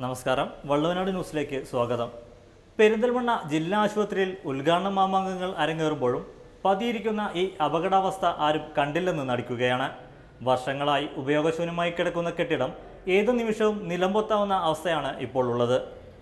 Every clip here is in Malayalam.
നമസ്കാരം വള്ളുവനാട് ന്യൂസിലേക്ക് സ്വാഗതം പെരിന്തൽമണ്ണ ജില്ലാ ആശുപത്രിയിൽ ഉദ്ഘാടന മാമാങ്കങ്ങൾ അരങ്ങേറുമ്പോഴും പതിയിരിക്കുന്ന ഈ അപകടാവസ്ഥ ആരും കണ്ടില്ലെന്ന് നടിക്കുകയാണ് വർഷങ്ങളായി ഉപയോഗശൂന്യമായി കിടക്കുന്ന കെട്ടിടം ഏതു നിമിഷവും നിലംപൊത്താവുന്ന അവസ്ഥയാണ് ഇപ്പോൾ ഉള്ളത്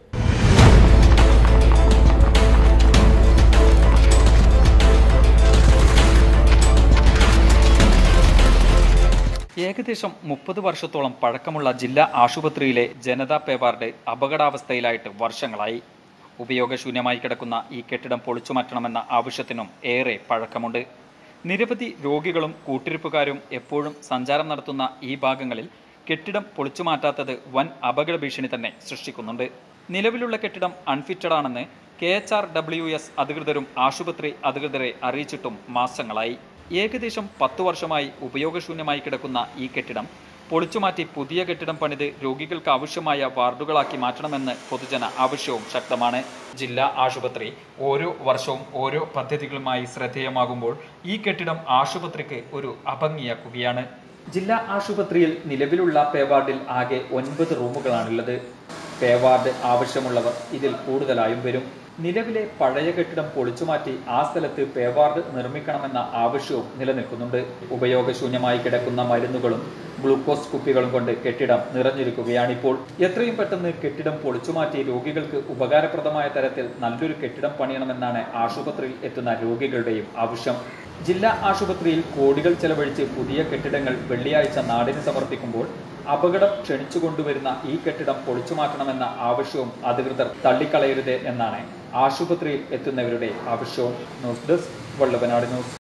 ഏകദേശം മുപ്പത് വർഷത്തോളം പഴക്കമുള്ള ജില്ലാ ആശുപത്രിയിലെ ജനതാ പേവാർഡ് അപകടാവസ്ഥയിലായിട്ട് വർഷങ്ങളായി ഉപയോഗശൂന്യമായി കിടക്കുന്ന ഈ കെട്ടിടം പൊളിച്ചു മാറ്റണമെന്ന ആവശ്യത്തിനും ഏറെ പഴക്കമുണ്ട് നിരവധി രോഗികളും കൂട്ടിരിപ്പുകാരും എപ്പോഴും സഞ്ചാരം നടത്തുന്ന ഈ ഭാഗങ്ങളിൽ കെട്ടിടം പൊളിച്ചു മാറ്റാത്തത് വൻ അപകട ഭീഷണി തന്നെ സൃഷ്ടിക്കുന്നുണ്ട് നിലവിലുള്ള കെട്ടിടം അൺഫിറ്റഡ് ആണെന്ന് K H R W S അധികൃതരും ആശുപത്രി അധികൃതരെ അറിയിച്ചിട്ടും മാസങ്ങളായി ഏകദേശം പത്തു വർഷമായി ഉപയോഗശൂന്യമായി കിടക്കുന്ന ഈ കെട്ടിടം പൊളിച്ചുമാറ്റി പുതിയ കെട്ടിടം പണിത് രോഗികൾക്ക് ആവശ്യമായ വാർഡുകളാക്കി മാറ്റണമെന്ന് പൊതുജന ആവശ്യവും ശക്തമാണ് ജില്ലാ ആശുപത്രി ഓരോ വർഷവും ഓരോ പദ്ധതികളുമായി ശ്രദ്ധേയമാകുമ്പോൾ ഈ കെട്ടിടം ആശുപത്രിക്ക് ഒരു അഭംഗിയാക്കുകയാണ് ജില്ലാ ആശുപത്രിയിൽ നിലവിലുള്ള പേവാർഡിൽ ആകെ ഒൻപത് റൂമുകളാണുള്ളത് പേവാർഡ് ആവശ്യമുള്ളവർ ഇതിൽ കൂടുതലായും വരും നിലവിലെ പഴയ കെട്ടിടം പൊളിച്ചുമാറ്റി ആ സ്ഥലത്ത് പേവാർഡ് നിർമ്മിക്കണമെന്ന ആവശ്യവും നിലനിൽക്കുന്നുണ്ട് ഉപയോഗശൂന്യമായി കിടക്കുന്ന മരുന്നുകളും ഗ്ലൂക്കോസ് കുപ്പികളും കൊണ്ട് കെട്ടിടം നിറഞ്ഞിരിക്കുകയാണിപ്പോൾ എത്രയും പെട്ടെന്ന് കെട്ടിടം പൊളിച്ചുമാറ്റി രോഗികൾക്ക് ഉപകാരപ്രദമായ തരത്തിൽ നല്ലൊരു കെട്ടിടം പണിയണമെന്നാണ് ആശുപത്രിയിൽ എത്തുന്ന രോഗികളുടെയും ആവശ്യം ജില്ലാ ആശുപത്രിയിൽ കോടികൾ ചെലവഴിച്ച് പുതിയ കെട്ടിടങ്ങൾ വെള്ളിയാഴ്ച നാടിന് സമർപ്പിക്കുമ്പോൾ അപകടം ക്ഷണിച്ചു കൊണ്ടുവരുന്ന ഈ കെട്ടിടം പൊളിച്ചു മാറ്റണമെന്ന ആവശ്യവും അധികൃതർ തള്ളിക്കളയരുത് എന്നാണ് ആശുപത്രിയിൽ എത്തുന്നവരുടെ ആവശ്യവും ന്യൂസ് ഡെസ്ക് വള്ളവനാട് ന്യൂസ്